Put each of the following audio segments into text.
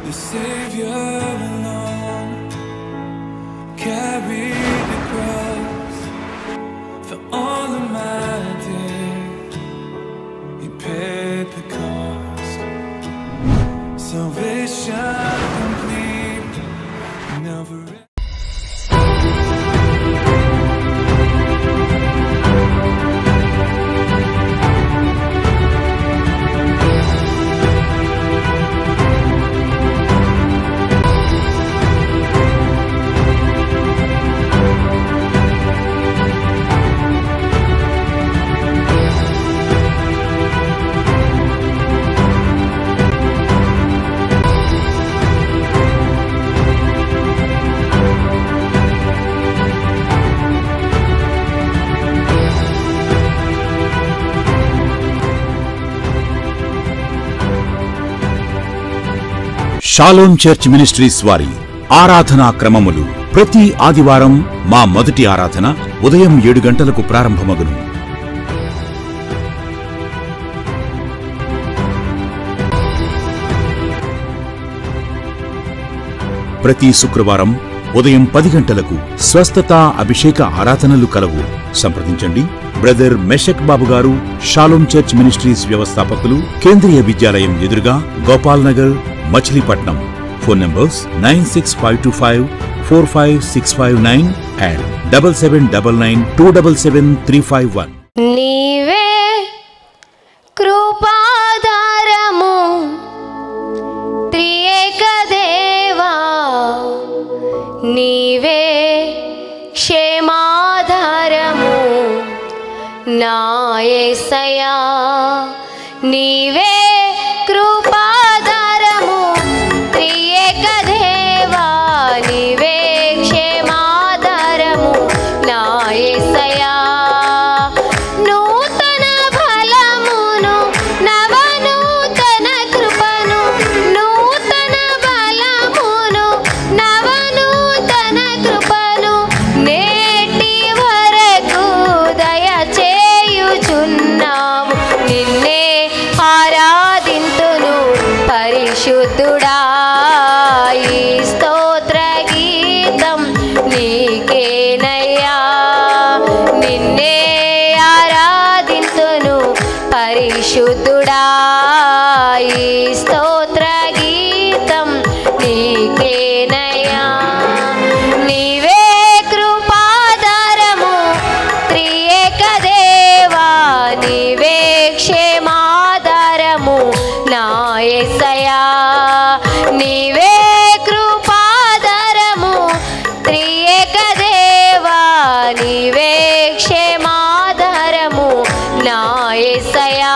the Savior alone carried the cross for all of my days. He paid the cost. Salvation complete, never. Shalom church ministries వారి ఆరాధనా క్రమములు ప్రతి ఆదివారం మా మొదటి ఆరాధన ఉదయం ఏడు గంటలకు ప్రారంభమగును ప్రతి శుక్రవారం ఉదయం పది గంటలకు స్వస్థత అభిషేక ఆరాధనలు కలవు సంప్రదించండి బ్రదర్ మెషక్ బాబు గారు షాలోమ్ చర్చ్ మినిస్ట్రీస్ వ్యవస్థాపకులు కేంద్రీయ విద్యాలయం ఎదురుగా Gopal Nagar Machilipatnam phone numbers nine six five two five four five six five nine and double seven double nine two double seven three five one నీవే కృపాధారము త్రియేక దేవా నీవే క్షేమాధారము నాయసయా నీవే కృపాధారము త్రియేక దేవా నీవే క్షేమాధారము నాయసయా నూతన బలమును నవనూతన కృపను నూతన బలమును నవనూతన కృపను నేటి వరకు దయచేయుచున్నాము నిన్నే ఆరాధింతును పరిశుద్ధుడా ఈ స్తోత్ర గీతం నీకేనయ్యా నిన్నే ఆరాధింతును పరిశుద్ధుడా ఈ స్తోత్ర గీతం నీకేనయ్యా నీవే కృపాధారము త్రియేక దేవా నీవే క్షేమాధారము నాయసయా నీవే కృపాధారము త్రియేక దేవా నీవే క్షేమాధారము నాయసయా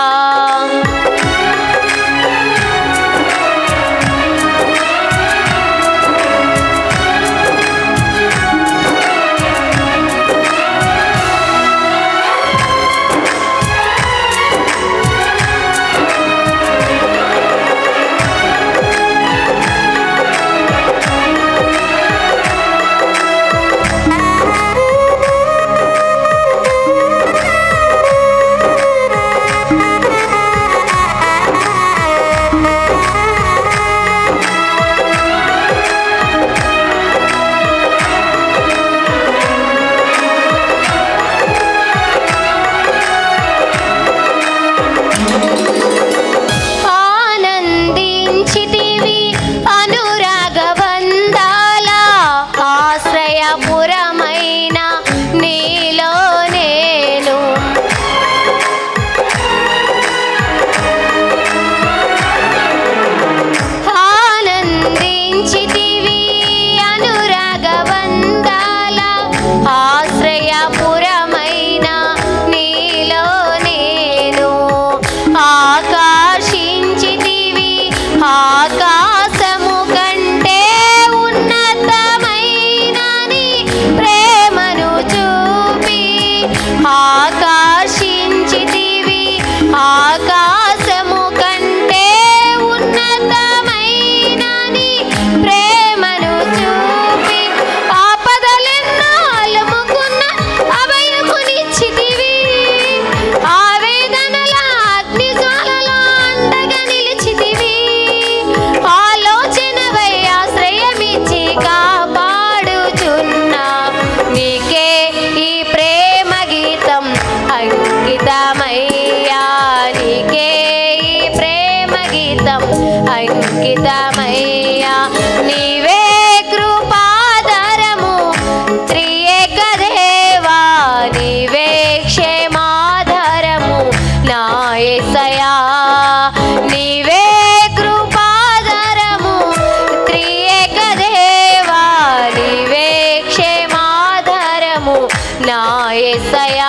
అంకితమయ్యా నీకే ఈ ప్రేమ గీతం అంకితమయ్యా నీవే కృపాధరము త్రియేక దేవా నీవే క్షేమాధరము నా యేసయ్యా నీవే కృపాధరము త్రియేక దేవా నీవే క్షేమాధరము నా యేసయ్యా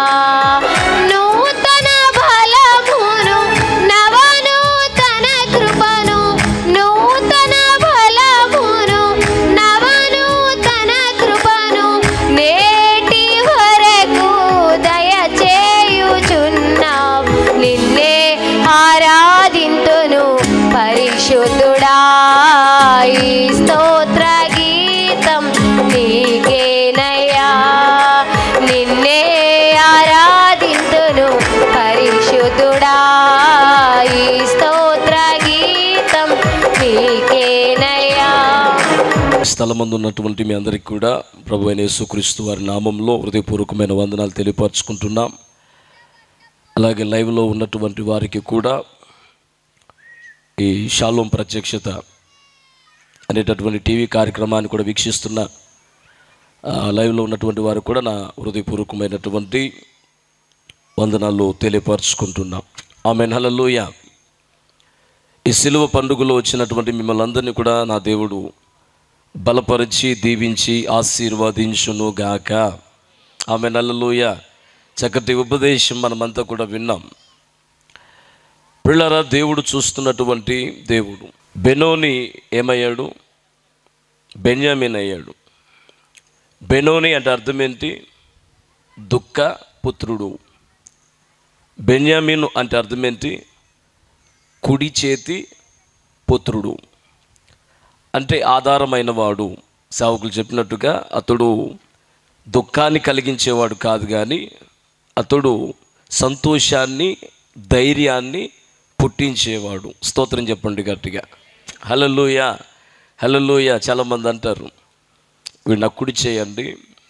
నూతన బలమును నవనూతన కృపను నూతన బలమును నవనూతన కృపను నేటి వరకు దయచేయుచున్నావు నిన్నే ఆరాధింతును పరిశుద్ధుడా ఈ స్తోత్ర గీతం నీకేనయ్యా నిన్నే ఆరాధింతును పరిశుద్ధుడా ఈ స్తోత్ర గీతం నీకేనయ్యా స్థలమందు ఉన్నటువంటి మీ అందరికీ కూడా ప్రభు అయిన యేసుక్రీస్తు వారి నామంలో హృదయపూర్వకమైన వందనాలు తెలియపరచుకుంటున్నాం అలాగే లైవ్లో ఉన్నటువంటి వారికి కూడా ఈ షాలోం ప్రత్యక్షత అనేటటువంటి టీవీ కార్యక్రమాన్ని కూడా వీక్షిస్తున్న ఆ, లైవ్లో ఉన్నటువంటి వారికి కూడా నా హృదయపూర్వకమైనటువంటి వందనాలు తెలియపరచుకుంటున్నాం ఆమె హల్లెలూయా ఈ సిలువ పండుగలో వచ్చినటువంటి మిమ్మల్ని అందరినీ కూడా నా దేవుడు బలపరిచి దీవించి ఆశీర్వదించును గాక ఆమె నల్లలోయ చక్కటి ఉపదేశం మనమంతా కూడా విన్నాం పిల్లరా దేవుడు చూస్తున్నటువంటి దేవుడు బెనోని ఏమయ్యాడు బెన్యామిన్ అయ్యాడు బెనోని అంటే అర్థం ఏంటి దుఃఖ పుత్రుడు బెన్యామిన్ అంటే అర్థం ఏంటి కుడి చేతి పుత్రుడు అంటే ఆధారమైన వాడు సేవకులు చెప్పినట్టుగా అతడు దుఃఖాన్ని కలిగించేవాడు కాదు కానీ అతడు సంతోషాన్ని ధైర్యాన్ని పుట్టించేవాడు స్తోత్రం చెప్పండి గట్టిగా హలలోయ హలలోయ చాలామంది అంటారు వీడు నాకు కుడి చేయండి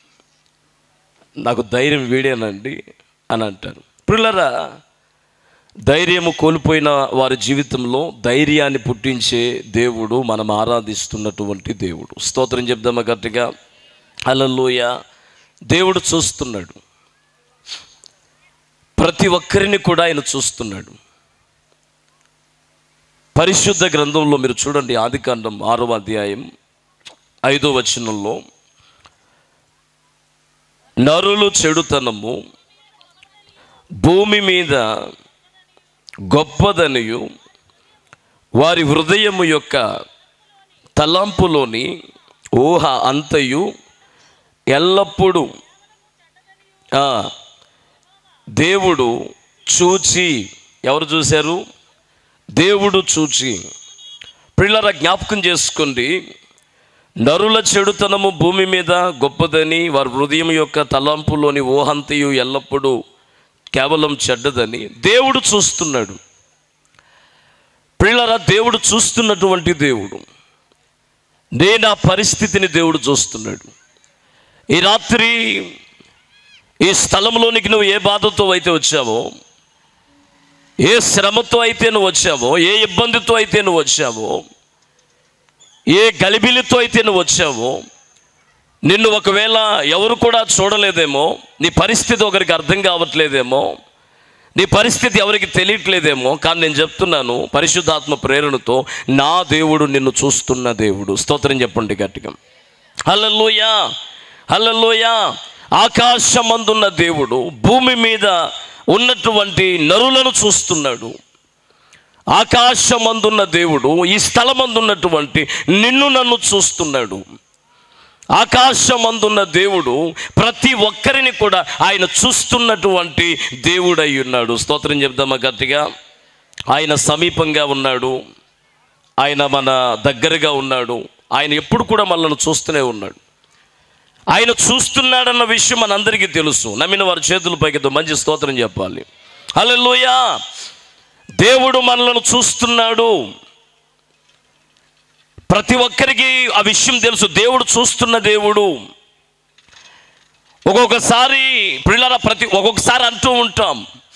నాకు ధైర్యం వీడేనండి అని అంటారు పిల్లరా ధైర్యము కోల్పోయిన వారి జీవితంలో ధైర్యాన్ని పుట్టించే దేవుడు మనం ఆరాధిస్తున్నటువంటి దేవుడు స్తోత్రం చెప్దామా గట్టిగా అలలోయ దేవుడు చూస్తున్నాడు ప్రతి ఒక్కరిని కూడా ఆయన చూస్తున్నాడు పరిశుద్ధ గ్రంథంలో మీరు చూడండి ఆదికాండం ఆరవ అధ్యాయం ఐదో వచనంలో నరులు చెడుతనము భూమి మీద గొప్పదనియు వారి హృదయము యొక్క తలంపులోని ఊహ అంతయు ఎల్లప్పుడూ ఆ, దేవుడు చూచి ఎవరు చూశారు దేవుడు చూచి పిల్లల జ్ఞాపకం చేసుకోండి నరుల చెడుతనము భూమి మీద గొప్పదని వారి హృదయం యొక్క తలంపులోని ఊహంతయు ఎల్లప్పుడూ కేవలం చెడ్డదని దేవుడు చూస్తున్నాడు పిల్లరా దేవుడు చూస్తున్నటువంటి దేవుడు నేను ఆ పరిస్థితిని దేవుడు చూస్తున్నాడు ఈ రాత్రి ఈ స్థలంలోనికి నువ్వు ఏ బాధతో అయితే వచ్చావో ఏ శ్రమతో అయితే నువ్వు వచ్చావో ఏ ఇబ్బందితో అయితే నువ్వు వచ్చావో ఏ గలిబిలితో అయితే నువ్వు వచ్చావో నిన్ను ఒకవేళ ఎవరు కూడా చూడలేదేమో నీ పరిస్థితి ఒకరికి అర్థం కావట్లేదేమో నీ పరిస్థితి ఎవరికి తెలియట్లేదేమో కానీ నేను చెప్తున్నాను పరిశుద్ధాత్మ ప్రేరణతో నా దేవుడు నిన్ను చూస్తున్న దేవుడు స్తోత్రం చెప్పండి గట్టిగా హల్లెలూయ హల్లెలూయ ఆకాశమందున్న దేవుడు భూమి మీద ఉన్నటువంటి నరులను చూస్తున్నాడు ఆకాశమందున్న దేవుడు ఈ స్థలమందున్నటువంటి నిన్ను నన్ను చూస్తున్నాడు ఆకాశమందున్న దేవుడు ప్రతి ఒక్కరిని కూడా ఆయన చూస్తున్నటువంటి దేవుడై ఉన్నాడు స్తోత్రం చెప్దామా గట్టిగా ఆయన సమీపంగా ఉన్నాడు ఆయన మన దగ్గరగా ఉన్నాడు ఆయన ఎప్పుడు కూడా మనల్ని చూస్తూనే ఉన్నాడు ఆయన చూస్తున్నాడన్న విషయం మనందరికీ తెలుసు నమ్మిన వారి చేతుల పైకి మంచి స్తోత్రం చెప్పాలి హల్లెలూయా దేవుడు మనలను చూస్తున్నాడు ప్రతి ఒక్కరికి ఆ విషయం తెలుసు దేవుడు చూస్తున్న దేవుడు ఒక్కొక్కసారి పిల్లల ప్రతి ఒక్కొక్కసారి అంటూ ఉంటాం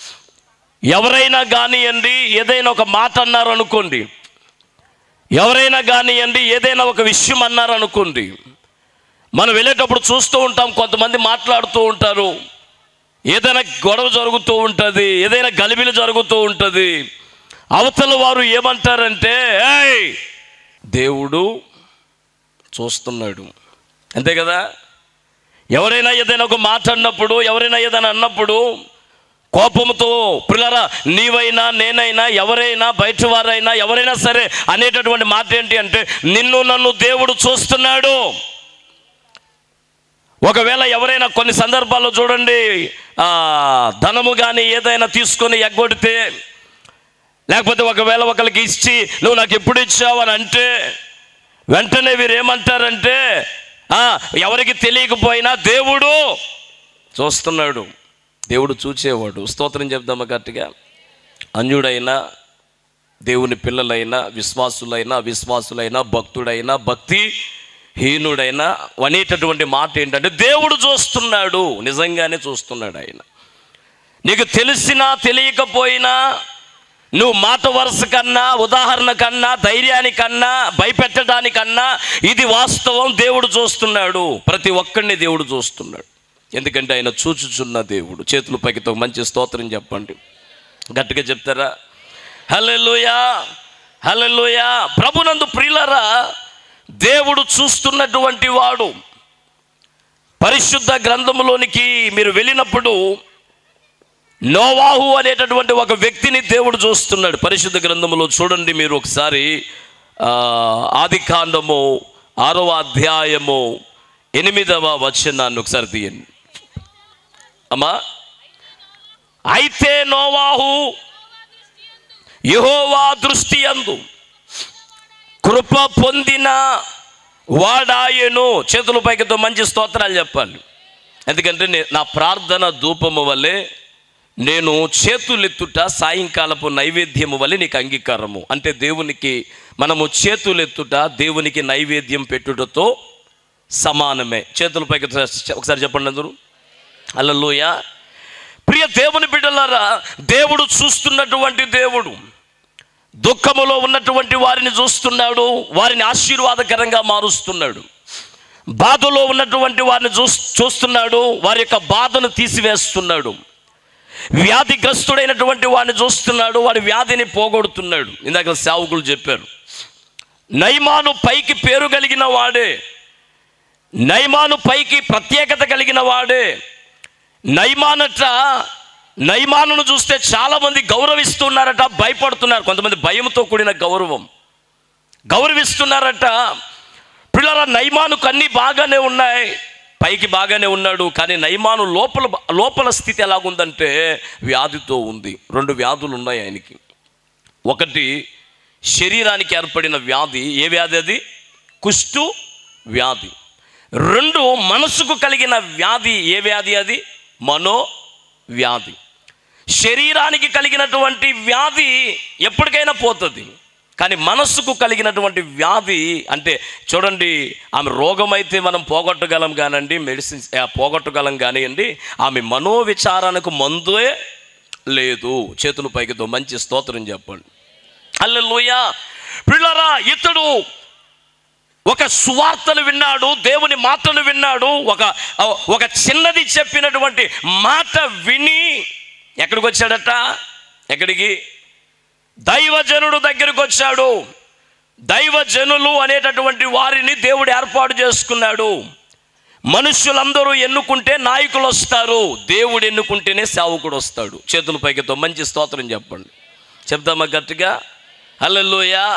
ఎవరైనా కానివ్వండి ఏదైనా ఒక మాట అన్నారు అనుకోండి ఎవరైనా కానివ్వండి ఏదైనా ఒక విషయం అన్నారు అనుకోండి మనం వెళ్ళేటప్పుడు చూస్తూ ఉంటాం కొంతమంది మాట్లాడుతూ ఉంటారు ఏదైనా గొడవ జరుగుతూ ఉంటుంది ఏదైనా గలిబిలి జరుగుతూ ఉంటుంది అవతల వారు ఏమంటారంటే ఏయ్ దేవుడు చూస్తున్నాడు అంతే కదా ఎవరైనా ఏదైనా ఒక మాట అన్నప్పుడు ఎవరైనా ఏదైనా అన్నప్పుడు కోపంతో పిల్లరా నీవైనా నేనైనా ఎవరైనా బయట వారైనా ఎవరైనా సరే అనేటటువంటి మాట ఏంటి అంటే నిన్ను నన్ను దేవుడు చూస్తున్నాడు ఒకవేళ ఎవరైనా కొన్ని సందర్భాల్లో చూడండి ఆ, ధనము కానీ ఏదైనా తీసుకొని ఎగ్గొడితే లేకపోతే ఒకవేళ ఒకరికి ఇచ్చి నువ్వు నాకు ఎప్పుడు ఇచ్చావు అని అంటే వెంటనే వీరు ఏమంటారంటే "ఆ, ఎవరికి తెలియకపోయినా దేవుడు చూస్తున్నాడు దేవుడు చూచేవాడు స్తోత్రం చెప్దామా గట్టిగా అన్యుడైనా దేవుని పిల్లలైనా విశ్వాసులైనా విశ్వాసులైనా భక్తుడైనా భక్తి హీనుడైనా అనేటటువంటి మాట ఏంటంటే దేవుడు చూస్తున్నాడు నిజంగానే చూస్తున్నాడు ఆయన నీకు తెలిసినా తెలియకపోయినా నువ్వు మాట వరుస కన్నా ఉదాహరణ కన్నా ధైర్యానికన్నా భయపెట్టడానికన్నా ఇది వాస్తవం దేవుడు చూస్తున్నాడు ప్రతి ఒక్కడిని దేవుడు చూస్తున్నాడు ఎందుకంటే ఆయన చూచుచున్న దేవుడు చేతుల పైకితో మంచి స్తోత్రం చెప్పండి గట్టిగా చెప్తారా హల్లెలూయా హల్లెలూయా ప్రభునందు ప్రియులరా దేవుడు చూస్తున్నటువంటి వాడు పరిశుద్ధ గ్రంథములోనికి మీరు వెళ్ళినప్పుడు నోవాహు అనేటటువంటి ఒక వ్యక్తిని దేవుడు చూస్తున్నాడు పరిశుద్ధ గ్రంథములో చూడండి మీరు ఒకసారి ఆ, ఆది కాండము ఆరవ అధ్యాయము ఎనిమిదవ వచనాన్ని ఒకసారి తీయండి అమ్మా అయితే నోవాహు యెహోవా దృష్టి అందు కృప పొందిన వాడాయను చేతుల పైకితో మంచి స్తోత్రాలు చెప్పాలి ఎందుకంటే నే- నా ప్రార్థన ధూపము వల్లే నేను చేతులెత్తుట సాయంకాలపు నైవేద్యము వల్లే నీకు అంగీకారము అంటే దేవునికి మనము చేతులెత్తుట దేవునికి నైవేద్యం పెట్టుటతో సమానమే చేతుల పైకి ఒకసారి చెప్పండి అందరూ అల్లలోయ ప్రియ దేవుని బిడ్డలారా దేవుడు చూస్తున్నటువంటి దేవుడు దుఃఖములో ఉన్నటువంటి వారిని చూస్తున్నాడు వారిని ఆశీర్వాదకరంగా మారుస్తున్నాడు బాధలో ఉన్నటువంటి వారిని చూ చూస్తున్నాడు వారి యొక్క బాధను తీసివేస్తున్నాడు వ్యాధిగ్రస్తుడైనటువంటి వాడిని చూస్తున్నాడు వాడి వ్యాధిని పోగొడుతున్నాడు ఇందాక సేవకులు చెప్పారు నైమాను పైకి పేరు కలిగిన వాడే నైమాను పైకి ప్రత్యేకత కలిగిన వాడే నైమానట నైమానును చూస్తే చాలామంది గౌరవిస్తున్నారట భయపడుతున్నారు కొంతమంది భయంతో కూడిన గౌరవం గౌరవిస్తున్నారట పిల్లల నైమానుకు అన్నీ బాగానే ఉన్నాయి పైకి బాగానే ఉన్నాడు కానీ నైమాను లోపల లోపల స్థితి ఎలాగుందంటే వ్యాధితో ఉంది రెండు వ్యాధులు ఉన్నాయి ఆయనకి ఒకటి శరీరానికి ఏర్పడిన వ్యాధి ఏ వ్యాధి అది కుష్టు వ్యాధి రెండు మనసుకు కలిగిన వ్యాధి ఏ వ్యాధి అది మనో వ్యాధి శరీరానికి కలిగినటువంటి వ్యాధి ఎప్పటికైనా పోతుంది కానీ మనస్సుకు కలిగినటువంటి వ్యాధి అంటే చూడండి ఆమె రోగం అయితే మనం పోగొట్టగలం కానండి మెడిసిన్స్ ఆ, పోగొట్టగలం కానివ్వండి ఆమె మనోవిచారానికి మందే లేదు చేతుల పైకితో మంచి స్తోత్రం చెప్పండి అల్లెలుయ పిల్లరా ఇతడు ఒక సువార్తను విన్నాడు దేవుని మాటను విన్నాడు ఒక ఒక చిన్నది చెప్పినటువంటి మాట విని ఎక్కడికి వచ్చాడట ఎక్కడికి దైవజనుడు దగ్గరికి వచ్చాడు దైవజనులు అనేటటువంటి వారిని దేవుడు ఏర్పాటు చేసుకున్నాడు మనుషులందరూ ఎన్నుకుంటే నాయకులు వస్తారు దేవుడు ఎన్నుకుంటేనే సేవకుడు వస్తాడు చేతుల పైకితో మంచి స్తోత్రం చెప్పండి చెప్దామా గట్టిగా హల్లెలూయా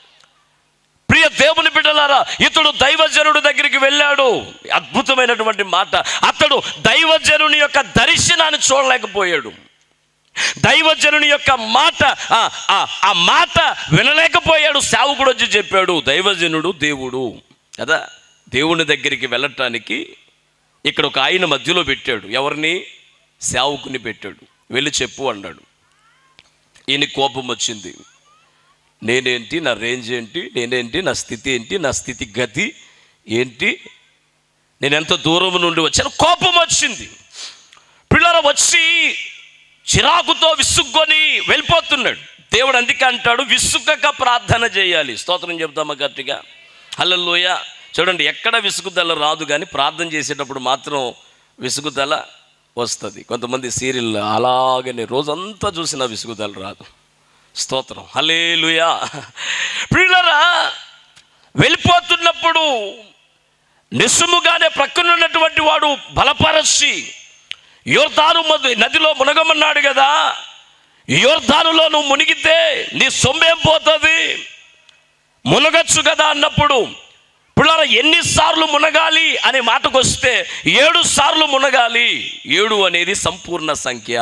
ప్రియ దేవుని బిడ్డలారా ఇతడు దైవజనుడు దగ్గరికి వెళ్ళాడు అద్భుతమైనటువంటి మాట అతడు దైవజనుని యొక్క దర్శనాన్ని చూడలేకపోయాడు దైవజనుని యొక్క మాట ఆ, ఆ, ఆ మాట వినలేకపోయాడు సేవకుడు వచ్చి చెప్పాడు దైవజనుడు దేవుడు కదా దేవుని దగ్గరికి వెళ్ళటానికి ఇక్కడ ఒక ఆయన మధ్యలో పెట్టాడు ఎవరిని సేవకుని పెట్టాడు వెళ్ళి చెప్పు అన్నాడు ఈయన కోపం వచ్చింది నేనేంటి నా రేంజ్ ఏంటి నేనేంటి నా స్థితి ఏంటి నా స్థితి గతి ఏంటి నేను ఎంత దూరం నుండి వచ్చాను కోపం వచ్చింది పిల్లల వచ్చి చిరాకుతో విసుగ్కొని వెళ్ళిపోతున్నాడు దేవుడు అందుకే అంటాడు విసుగక ప్రార్థన చేయాలి స్తోత్రం చెప్తామా గట్టిగా హల్లెలూయ చూడండి ఎక్కడ విసుగుదల రాదు కానీ ప్రార్థన చేసేటప్పుడు మాత్రం విసుగుదల వస్తుంది కొంతమంది సీరియల్ అలాగనే రోజంతా చూసినా విసుగుదల రాదు స్తోత్రం హలేలుయా పిల్లరా వెళ్ళిపోతున్నప్పుడు నిస్సుముగానే ప్రక్కనున్నటువంటి వాడు బలపరచి యోర్ధాను మధ్య నదిలో మునగమన్నాడు కదా యోర్ధానులో నువ్వు మునిగితే నీ సొమ్మేం పోతుంది మునగచ్చు కదా అన్నప్పుడు పిల్లల ఎన్నిసార్లు మునగాలి అనే మాటకు వస్తే ఏడు సార్లు మునగాలి ఏడు అనేది సంపూర్ణ సంఖ్య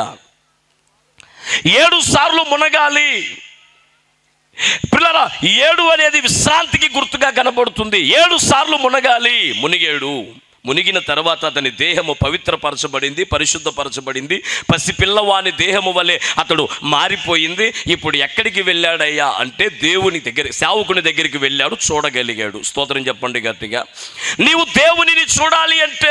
ఏడు సార్లు మునగాలి పిల్లల ఏడు అనేది విశ్రాంతికి గుర్తుగా కనబడుతుంది ఏడు సార్లు మునగాలి మునిగేడు మునిగిన తర్వాత అతని దేహము పవిత్రపరచబడింది పరిశుద్ధపరచబడింది పసి పిల్లవాని దేహము వలె అతడు మారిపోయింది ఇప్పుడు ఎక్కడికి వెళ్ళాడయ్యా అంటే దేవుని దగ్గర సేవకుని దగ్గరికి వెళ్ళాడు చూడగలిగాడు స్తోత్రం చెప్పండి గట్టిగా నీవు దేవునిని చూడాలి అంటే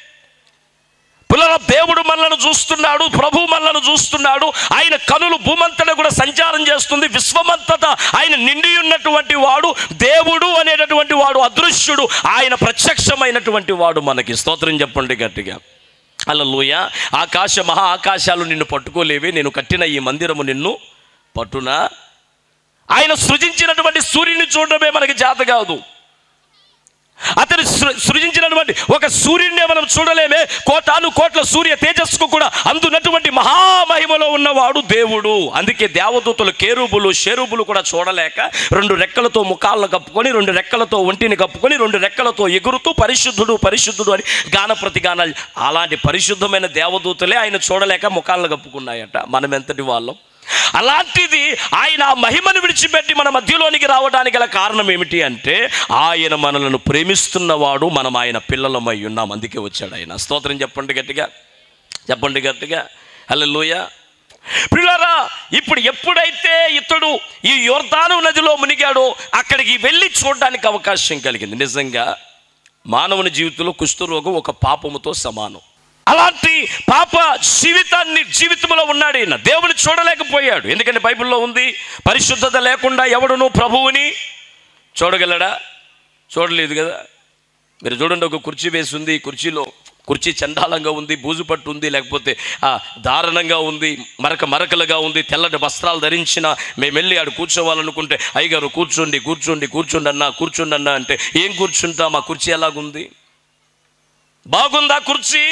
పిల్లల దేవుడు మనలను చూస్తున్నాడు ప్రభు మనలను చూస్తున్నాడు ఆయన కనులు భూమంతటా కూడా సంచారం చేస్తుంది విశ్వమంతటా ఆయన నిండి ఉన్నటువంటి వాడు దేవుడు అనేటటువంటి వాడు అదృశ్యుడు ఆయన ప్రత్యక్షమైనటువంటి వాడు మనకి స్తోత్రం చెప్పండి గట్టిగా అలలోయ ఆకాశ మహా ఆకాశాలు నిన్ను పట్టుకోలేవే నేను కట్టిన ఈ మందిరము నిన్ను పట్టునా ఆయన సృజించినటువంటి సూర్యుని చూడడమే మనకి చేత కాదు అతను సృ- సృజించినటువంటి ఒక సూర్యుడినే మనం చూడలేమే కోటాను కోట్ల సూర్య తేజస్సుకు కూడా అందున్నటువంటి మహామహిమలో ఉన్నవాడు దేవుడు అందుకే దేవదూతలు కేరుబులు షేరుబులు కూడా చూడలేక రెండు రెక్కలతో ముఖాలను కప్పుకొని రెండు రెక్కలతో ఒంటిని కప్పుకొని రెండు రెక్కలతో ఎగురుతూ పరిశుద్ధుడు పరిశుద్ధుడు అని గాన ప్రతిగానాలు అలాంటి పరిశుద్ధమైన దేవదూతలే ఆయన చూడలేక ముఖాలను కప్పుకున్నాయట మనం ఎంతటి వాళ్ళం అలాంటిది ఆయన ఆ మహిమను విడిచిపెట్టి మన మధ్యలోనికి రావడానికి గల కారణం ఏమిటి అంటే ఆయన మనలను ప్రేమిస్తున్నవాడు మనం ఆయన పిల్లలమై ఉన్నాం అందుకే వచ్చాడు ఆయన స్తోత్రం చెప్పండి గట్టిగా చెప్పండి గట్టిగా హల్లెలూయా పిల్లరా ఇప్పుడు ఎప్పుడైతే ఇతడు ఈ యోర్దాను నదిలో మునిగాడో అక్కడికి వెళ్ళి చూడడానికి అవకాశం కలిగింది నిజంగా మానవుని జీవితంలో కుష్ఠరోగం ఒక పాపముతో సమానం అలాంటి పాప జీవితాన్ని జీవితంలో ఉన్నాడు ఈయన దేవుని చూడలేకపోయాడు ఎందుకంటే బైబిల్లో ఉంది పరిశుద్ధత లేకుండా ఎవడును ప్రభువుని చూడగలడా చూడలేదు కదా మీరు చూడండి ఒక కుర్చీ వేసి ఉంది ఈ కుర్చీలో కుర్చీ చండాలంగా ఉంది బూజు పట్టు ఉంది లేకపోతే ఆ, దారుణంగా ఉంది మరక మరకలుగా ఉంది తెల్లటి వస్త్రాలు ధరించిన మేము వెళ్ళి ఆడు కూర్చోవాలనుకుంటే అయ్యగారు కూర్చోండి కూర్చోండి కూర్చోండి అన్నా కూర్చోండి అన్నా అంటే ఏం కూర్చుంటాం ఆ కుర్చీ ఎలాగుంది బాగుందా కుర్చీ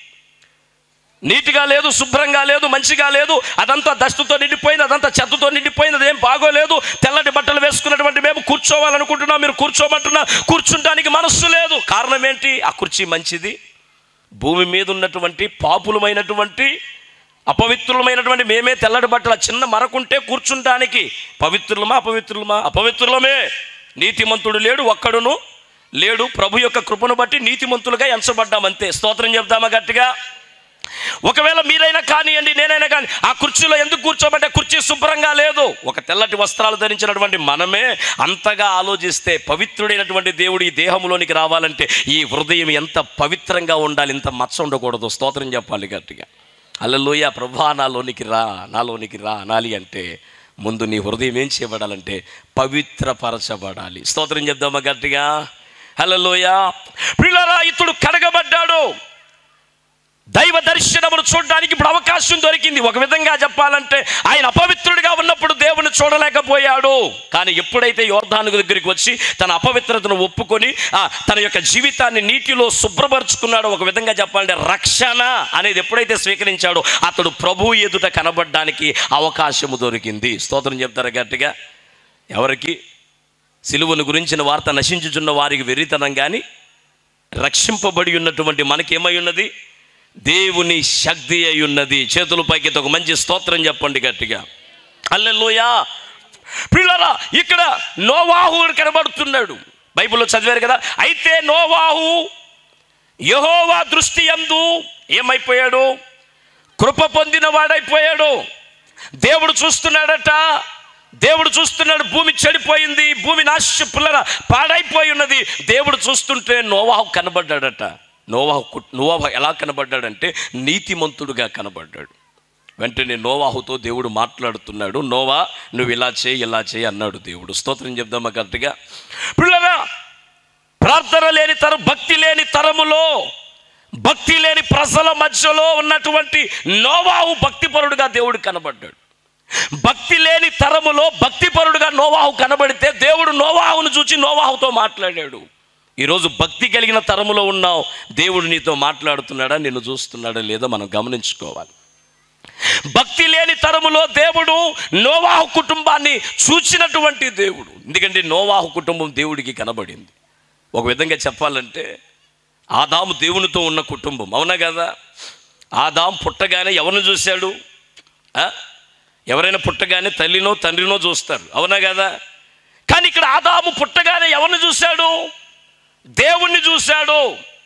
నీట్గా లేదు శుభ్రంగా లేదు మంచిగా లేదు అదంతా దస్తుతో నిండిపోయింది అదంతా చెత్తతో నిండిపోయింది అదేం బాగోలేదు తెల్లటి బట్టలు వేసుకున్నటువంటి మేము కూర్చోవాలనుకుంటున్నాం మీరు కూర్చోమంటున్నా కూర్చుంటానికి మనస్సు లేదు కారణం ఏంటి ఆ కుర్చీ మంచిది భూమి మీద ఉన్నటువంటి పాపులమైనటువంటి అపవిత్రులమైనటువంటి మేమే తెల్లటి బట్టల చిన్న మరకుంటే కూర్చుంటానికి పవిత్రులమా అపవిత్రులమా అపవిత్రులమే నీతిమంతుడు లేడు ఒక్కడును లేడు ప్రభు యొక్క కృపను బట్టి నీతిమంతులుగా ఎంచబడ్డామంతే స్తోత్రం చెప్దామా గట్టిగా ఒకవేళ మీరైనా కానివ్వండి నేనైనా కానీ ఆ కుర్చీలో ఎందుకు కూర్చోమంటే కుర్చీ శుభ్రంగా లేదు ఒక తెల్లటి వస్త్రాలు ధరించినటువంటి మనమే అంతగా ఆలోచిస్తే పవిత్రుడైనటువంటి దేవుడు ఈ దేహంలోనికి రావాలంటే ఈ హృదయం ఎంత పవిత్రంగా ఉండాలి ఇంత మచ్చ ఉండకూడదు స్తోత్రం చెప్పాలి గట్టిగా అల్లలోయ ప్రభా నాలోనికి రా నాలోనికి రా అనాలి అంటే ముందు నీ హృదయం ఏం చేయబడాలంటే పవిత్రపరచబడాలి స్తోత్రం చెప్దామా గట్టిగా హల్లలోయ పిల్లరా ఇతడు కడగబడ్డాడు దైవ దర్శనమును చూడడానికి ఇప్పుడు అవకాశం దొరికింది ఒక విధంగా చెప్పాలంటే ఆయన అపవిత్రుడిగా ఉన్నప్పుడు దేవుని చూడలేకపోయాడు కానీ ఎప్పుడైతే యోర్ధాను దగ్గరికి వచ్చి తన అపవిత్రతను ఒప్పుకొని ఆ, తన యొక్క జీవితాన్ని నీటిలో శుభ్రపరుచుకున్నాడో ఒక విధంగా చెప్పాలంటే రక్షణ అనేది ఎప్పుడైతే స్వీకరించాడో అతడు ప్రభు ఎదుట కనబడడానికి అవకాశము దొరికింది స్తోత్రం చెప్తారా గట్టిగా ఎవరికి సిలువను గురించిన వార్త నశించుచున్న వారికి వెర్రితనం కానీ రక్షింపబడి ఉన్నటువంటి మనకేమై ఉన్నది దేవుని శక్తి అయి ఉన్నది చేతుల పైకి ఒక మంచి స్తోత్రం చెప్పండి గట్టిగా అల్లెలుయా పిల్లరా ఇక్కడ నోవాహు కనబడుతున్నాడు బైబిల్లో చదివారు కదా అయితే నోవాహు యహోవా దృష్టి యందు ఏమైపోయాడు కృప పొందిన వాడైపోయాడు దేవుడు చూస్తున్నాడట దేవుడు చూస్తున్నాడు భూమి చెడిపోయింది భూమి నాశ పిల్లల పాడైపోయి ఉన్నది దేవుడు చూస్తుంటే నోవాహు కనబడ్డాడట నోవాహు కు- నోవాహు ఎలా కనబడ్డాడంటే నీతిమంతుడుగా కనబడ్డాడు వెంటనే నోవాహుతో దేవుడు మాట్లాడుతున్నాడు నోవా నువ్వు ఇలా చేయి ఇలా చేయి అన్నాడు దేవుడు స్తోత్రం చెప్దామా కరెక్ట్గా పిల్లరా ప్రార్థన లేని తరం భక్తి లేని తరములో భక్తి లేని ప్రజల మధ్యలో ఉన్నటువంటి నోవాహు భక్తిపరుడుగా దేవుడు కనబడ్డాడు భక్తి లేని తరములో భక్తిపరుడుగా నోవాహు కనబడితే దేవుడు నోవాహును చూచి నోవాహుతో మాట్లాడాడు ఈరోజు భక్తి కలిగిన తరములో ఉన్నావు దేవుడు నీతో మాట్లాడుతున్నాడా నిన్ను చూస్తున్నాడా లేదో మనం గమనించుకోవాలి భక్తి లేని తరములో దేవుడు నోవాహు కుటుంబాన్ని చూచినటువంటి దేవుడు ఎందుకంటే నోవాహు కుటుంబం దేవుడికి కనబడింది ఒక విధంగా చెప్పాలంటే ఆదాము దేవునితో ఉన్న కుటుంబం అవునా కదా ఆదాము పుట్టగానే ఎవరిని చూశాడు ఆ? ఎవరైనా పుట్టగానే తల్లినో తండ్రినో చూస్తారు అవునా కదా కానీ ఇక్కడ ఆదాము పుట్టగానే ఎవరిని చూశాడు దేవుణ్ణి చూశాడు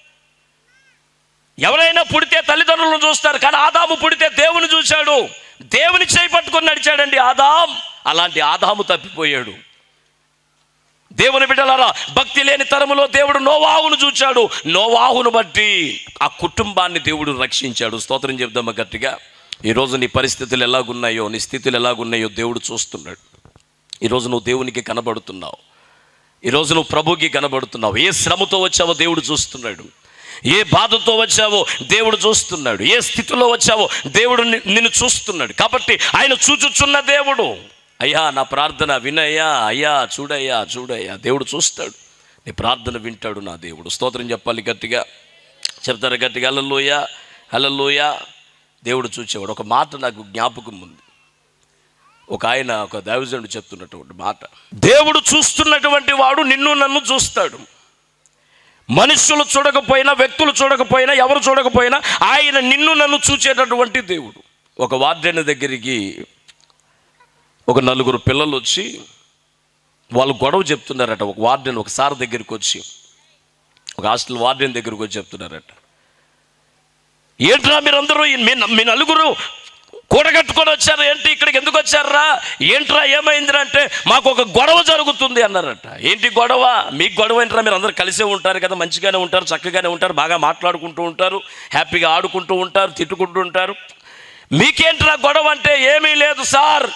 ఎవరైనా పుడితే తల్లిదండ్రులను చూస్తారు కానీ ఆదాము పుడితే దేవుని చూశాడు దేవుని చేయి పట్టుకొని నడిచాడండి ఆదాం అలాంటి ఆదాము తప్పిపోయాడు దేవుని బిడ్డలారా భక్తి లేని తరములో దేవుడు నోవాహును చూచాడు నోవాహును బట్టి ఆ కుటుంబాన్ని దేవుడు రక్షించాడు స్తోత్రం చెప్దామా గట్టిగా ఈరోజు నీ పరిస్థితులు ఎలాగున్నాయో నీ స్థితులు ఎలాగున్నాయో దేవుడు చూస్తున్నాడు ఈరోజు నువ్వు దేవునికి కనబడుతున్నావు ఈరోజు నువ్వు ప్రభుకి కనబడుతున్నావు ఏ శ్రమతో వచ్చావో దేవుడు చూస్తున్నాడు ఏ బాధతో వచ్చావో దేవుడు చూస్తున్నాడు ఏ స్థితిలో వచ్చావో దేవుడు ని- నిన్ను చూస్తున్నాడు కాబట్టి ఆయన చూచుచున్న దేవుడు అయ్యా నా ప్రార్థన వినయ్యా అయ్యా చూడయ్యా చూడయ్యా దేవుడు చూస్తాడు నీ ప్రార్థన వింటాడు నా దేవుడు స్తోత్రం చెప్పాలి గట్టిగా చెప్తారు గట్టిగా హల్లలోయ హల్లలోయ దేవుడు చూచేవాడు ఒక మాట నాకు జ్ఞాపకం ఉంది ఒక ఆయన ఒక దైవజనుడు చెప్తున్నటువంటి మాట దేవుడు చూస్తున్నటువంటి వాడు నిన్ను నన్ను చూస్తాడు మనుషులు చూడకపోయినా వ్యక్తులు చూడకపోయినా ఎవరు చూడకపోయినా ఆయన నిన్ను నన్ను చూచేటటువంటి దేవుడు ఒక వార్డెన్ దగ్గరికి ఒక నలుగురు పిల్లలు వచ్చి వాళ్ళు గొడవ చెప్తున్నారట ఒక వార్డెన్ ఒక సార్ దగ్గరికి వచ్చి ఒక హాస్టల్ వార్డెన్ దగ్గరికి వచ్చి చెప్తున్నారట ఏంట్రా మీరందరూ ఈ- మీ మీ నలుగురు కూడగట్టుకొని వచ్చారు ఏంటి ఇక్కడికి ఎందుకు వచ్చారా ఏంట్రా ఏమైందిరా అంటే మాకు ఒక గొడవ జరుగుతుంది అన్నారట ఏంటి గొడవ మీకు గొడవ ఏంట్రా మీరు అందరూ కలిసే ఉంటారు కదా మంచిగానే ఉంటారు చక్కగానే ఉంటారు బాగా మాట్లాడుకుంటూ ఉంటారు హ్యాపీగా ఆడుకుంటూ ఉంటారు తిట్టుకుంటూ ఉంటారు మీకేంట్రా గొడవ అంటే ఏమీ లేదు సార్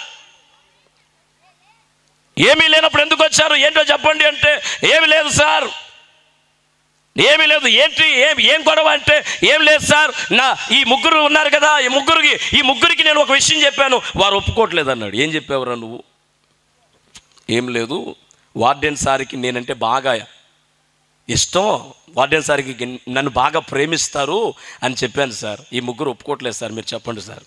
ఏమీ లేనప్పుడు ఎందుకు వచ్చారు ఏంటో చెప్పండి అంటే ఏమీ లేదు సార్ ఏమీ లేదు ఏంటి ఏం ఏం గొడవ అంటే ఏం లేదు సార్ నా ఈ ముగ్గురు ఉన్నారు కదా ఈ ముగ్గురికి ఈ ముగ్గురికి నేను ఒక విషయం చెప్పాను వారు ఒప్పుకోవట్లేదు అన్నాడు ఏం చెప్పావురా నువ్వు ఏం లేదు వార్డెన్ సార్కి నేనంటే బాగా ఇష్టం వార్డెన్ సార్కి నన్ను బాగా ప్రేమిస్తారు అని చెప్పాను సార్ ఈ ముగ్గురు ఒప్పుకోవట్లేదు సార్ మీరు చెప్పండి సార్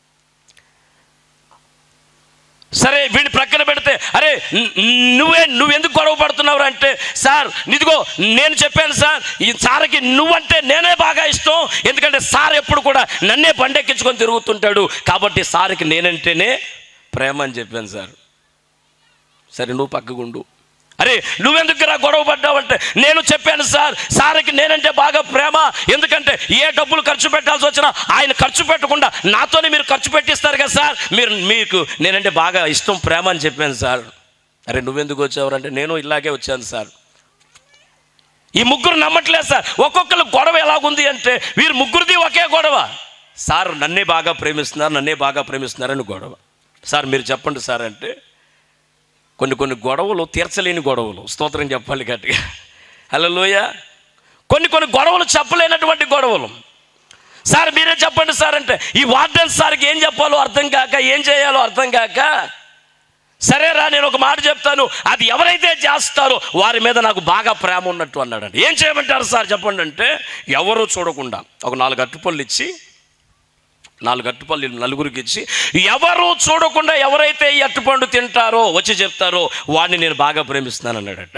సరే వీడిని ప్రక్కన పెడితే అరే న్- నువ్వే నువ్వెందుకు గొడవ పడుతున్నావు అంటే సార్ నిదిగో నేను చెప్పాను సార్ ఈ సార్కి నువ్వంటే నేనే బాగా ఇష్టం ఎందుకంటే సార్ ఎప్పుడు కూడా నన్నే బండెక్కించుకొని తిరుగుతుంటాడు కాబట్టి సార్కి నేనంటేనే ప్రేమ అని చెప్పాను సార్ సరే నువ్వు పక్కగుండు అరే నువ్వెందుకు రా గొడవ పడ్డావంటే నేను చెప్పాను సార్ సార్కి నేనంటే బాగా ప్రేమ ఎందుకంటే ఏ డబ్బులు ఖర్చు పెట్టాల్సి వచ్చినా ఆయన ఖర్చు పెట్టకుండా నాతోనే మీరు ఖర్చు పెట్టిస్తారు కదా సార్ మీరు మీకు నేనంటే బాగా ఇష్టం ప్రేమ అని చెప్పాను సార్ అరే నువ్వెందుకు వచ్చావురంటే నేను ఇలాగే వచ్చాను సార్ ఈ ముగ్గురు నమ్మట్లేదు సార్ ఒక్కొక్కరు గొడవ ఎలాగుంది అంటే వీరు ముగ్గురిది ఒకే గొడవ సార్ నన్నే బాగా ప్రేమిస్తున్నారు నన్నే బాగా ప్రేమిస్తున్నారని గొడవ సార్ మీరు చెప్పండి సార్ అంటే కొన్ని కొన్ని గొడవలు తీర్చలేని గొడవలు స్తోత్రం చెప్పాలి గట్టిగా హలోయ కొన్ని కొన్ని గొడవలు చెప్పలేనటువంటి గొడవలు సార్ మీరే చెప్పండి సార్ అంటే ఈ వార్డెన్ సార్కి ఏం చెప్పాలో అర్థం కాక ఏం చేయాలో అర్థం కాక సరేరా నేను ఒక మాట చెప్తాను అది ఎవరైతే చేస్తారో వారి మీద నాకు బాగా ప్రేమ ఉన్నట్టు అన్నాడండి ఏం చేయమంటారు సార్ చెప్పండి అంటే ఎవరు చూడకుండా ఒక నాలుగు అట్టుపళ్ళు ఇచ్చి నాలుగు అట్టుపల్లి నలుగురికి ఇచ్చి ఎవరు చూడకుండా ఎవరైతే ఈ అట్టుపండు తింటారో వచ్చి చెప్తారో వాడిని నేను బాగా ప్రేమిస్తున్నాను అన్నాడట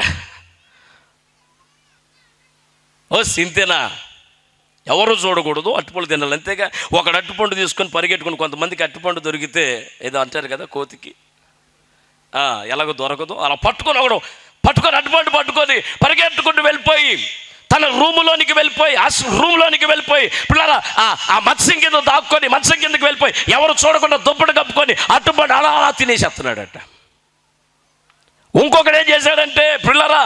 ఓ సింతేనా ఎవరు చూడకూడదు అట్టుపండు తినాలి అంతేగా ఒకడు అట్టుపండు తీసుకొని పరిగెట్టుకుని కొంతమందికి అట్టుపండు దొరికితే ఏదో అంటారు కదా కోతికి ఆ, ఎలాగో దొరకదు అలా పట్టుకొని ఒకడు పట్టుకొని అడ్డుపండు పట్టుకొని పరిగెట్టుకుంటూ వెళ్ళిపోయి తన రూములోనికి వెళ్ళిపోయి ఆ రూమ్లోనికి వెళ్ళిపోయి పిల్లల ఆ మత్స్యం కింద దాక్కొని మత్స్యం కిందకి వెళ్ళిపోయి ఎవరు చూడకుండా దుప్పటి కప్పుకొని అట్టుపండు అలా అలా తినేసేస్తున్నాడట ఇంకొకడు ఏం చేశాడంటే పిల్లరా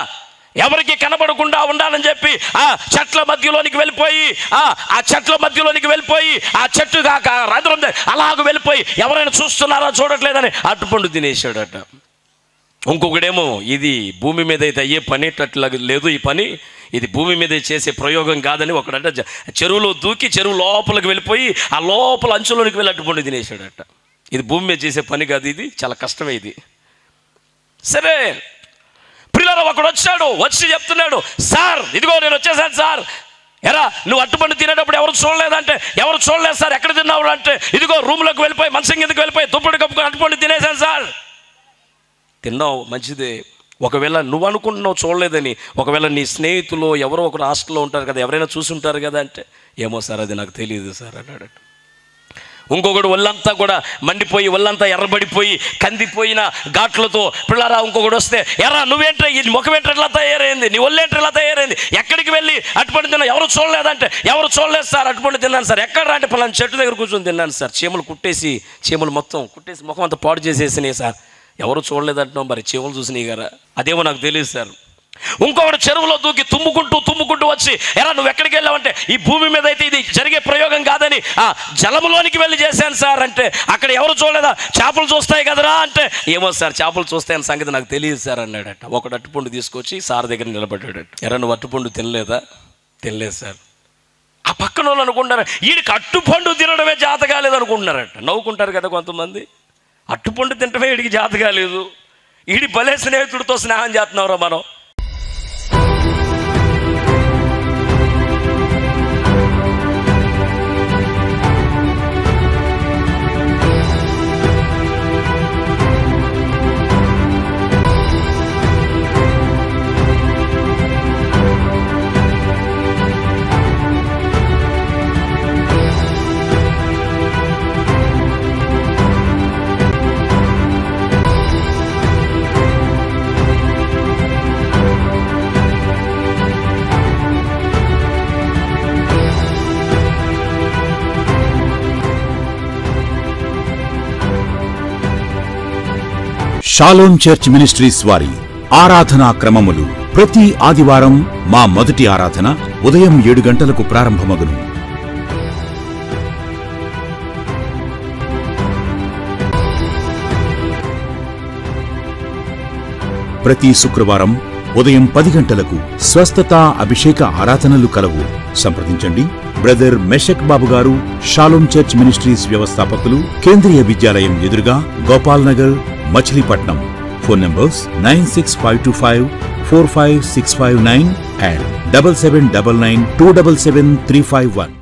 ఎవరికి కనబడకుండా ఉండాలని చెప్పి ఆ చెట్ల మధ్యలోనికి వెళ్ళిపోయి ఆ ఆ చెట్ల మధ్యలోనికి వెళ్ళిపోయి ఆ చెట్టు కాక రంధ్రం ద- అలాగ వెళ్ళిపోయి ఎవరైనా చూస్తున్నారా చూడట్లేదని అట్టుపండు తినేసాడట ఇంకొకడేమో ఇది భూమి మీద అయితే అయ్యే పని అట్లా లేదు ఈ పని ఇది భూమి మీద చేసే ప్రయోగం కాదని ఒకడంట జ- చెరువులో దూకి చెరువు లోపలికి వెళ్ళిపోయి ఆ లోపల అంచులోనికి వెళ్ళి అట్టుపండు తినేసాడట ఇది భూమి మీద చేసే పని కాదు ఇది చాలా కష్టమే ఇది సరే పిల్లలు ఒకడు వచ్చాడు వచ్చి చెప్తున్నాడు సార్ ఇదిగో నేను వచ్చేసాను సార్ ఎరా నువ్వు అట్టుపండు తినేటప్పుడు ఎవరు చూడలేదంటే ఎవరు చూడలేదు సార్ ఎక్కడ తిన్నావు అంటే ఇదిగో రూమ్లోకి వెళ్ళిపోయి మంచం కిందకి వెళ్ళిపోయి దుప్పటి కప్పుకొని అట్టుపండు తినేసాను సార్ తిన్నావు మంచిదే ఒకవేళ నువ్వు అనుకుంటున్నావు చూడలేదని ఒకవేళ నీ స్నేహితులు ఎవరో ఒకరు హాస్టల్లో ఉంటారు కదా ఎవరైనా చూసి ఉంటారు కదా అంటే ఏమో సార్ అది నాకు తెలియదు సార్ అన్నాడు ఇంకొకడు ఒళ్ళంతా కూడా మండిపోయి ఒళ్ళంతా ఎర్రబడిపోయి కందిపోయిన ఘాట్లతో పిల్లరా ఇంకొకడు వస్తే ఎర్రా నువ్వేంట్రా ఈ ముఖం ఏంట్రా ఇలా తయారైంది నీ ఒళ్ళేంట్రా ఇలా తయారైంది ఎక్కడికి వెళ్ళి అటుపండి తిన్నా ఎవరు చూడలేదంటే ఎవరు చూడలేదు సార్ అటుపండి తిన్నాను సార్ ఎక్కడ అంటే పలానా చెట్టు దగ్గర కూర్చొని తిన్నాను సార్ చీమలు కుట్టేసి చీమలు మొత్తం కుట్టేసి ముఖం అంతా పాడు చేసేసినాయి సార్ ఎవరు చూడలేదంటున్నావు మరి చీమలు చూసినాయి కదా అదేమో నాకు తెలియదు సార్ ఇంకొకడు చెరువులో దూకి తుమ్ముకుంటూ తుమ్ముకుంటూ వచ్చి ఎరా నువ్వు ఎక్కడికి వెళ్ళావంటే ఈ భూమి మీద అయితే ఇది జరిగే ప్రయోగం కాదని ఆ జలములోనికి వెళ్ళి చేశాను సార్ అంటే అక్కడ ఎవరు చూడలేదా చేపలు చూస్తాయి కదరా అంటే ఏమో సార్ చేపలు చూస్తాయని సంగతి నాకు తెలియదు సార్ అన్నాడట ఒకడు అట్టుపండు తీసుకొచ్చి సార్ దగ్గర నిలబడ్డాడట ఎరా నువ్వు అట్టుపండు తినలేదా తినలేదు సార్ ఆ పక్కన వాళ్ళు అనుకుంటారు వీడికి అట్టుపండు తినడమే జాత కాలేదు అనుకుంటున్నారట నవ్వుకుంటారు కదా కొంతమంది అట్టుపండు తినడమే వీడికి జాత కాలేదు వీడి భలే స్నేహితుడితో స్నేహం చేస్తున్నావురా మనం షాలోమ్ చర్చ్ మినిస్ట్రీస్ వారి ఆరాధనా క్రమములు ప్రతి ఆదివారం మా మొదటి ఆరాధన ఉదయం ఏడు గంటలకు ప్రారంభమగును ప్రతి శుక్రవారం ఉదయం పది గంటలకు స్వస్థత అభిషేక ఆరాధనలు కలవు సంప్రదించండి బ్రదర్ మెషక్ బాబు గారు షాలోమ్ చర్చ్ మినిస్ట్రీస్ వ్యవస్థాపకులు కేంద్రీయ విద్యాలయం ఎదురుగా Gopal Nagar Machilipatnam phone numbers nine six five two five four five six five nine and double seven double nine two double seven three five one